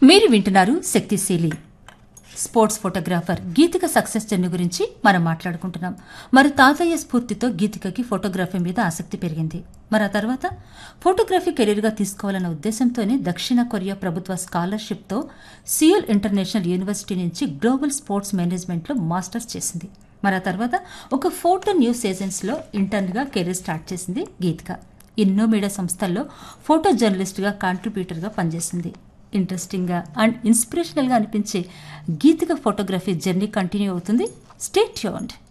మీరు వింటున్నారు శక్తిశీలి sports photographer Geethika success journey గురించి మనం మాట్లాడుకుంటున్నాం మరి తాతయ్య స్ఫూర్తితో గీతికకి ఫోటోగ్రఫీ మీద ఆసక్తి పెరిగింది మరి ఆ తర్వాత ఫోటోగ్రఫీ కెరీర్గా తీసుకోవాలన్న ఉద్దేశంతోనే దక్షిణ కొరియా ప్రభుత్వ స్కాలర్షిప్తో సియోల్ ఇంటర్నేషనల్ యూనివర్సిటీ నుంచి గ్లోబల్ స్పోర్ట్స్ మేనేజ్మెంట్లో మాస్టర్స్ చేసింది మరి ఆ తర్వాత ఒక ఫోటో న్యూస్ ఏజెన్సీలో ఇంటర్న్గా కెరీర్ స్టార్ట్ చేసింది గీతిక ఎన్నో మీడియా సంస్థల్లో ఫోటో జర్నలిస్ట్గా కాంట్రిబ్యూటర్గా పనిచేసింది ఇంట్రెస్టింగ్గా అండ్ ఇన్స్పిరేషనల్గా అనిపించే గీతిక ఫోటోగ్రఫీ జర్నీ కంటిన్యూ అవుతుంది స్టే ట్యూన్డ్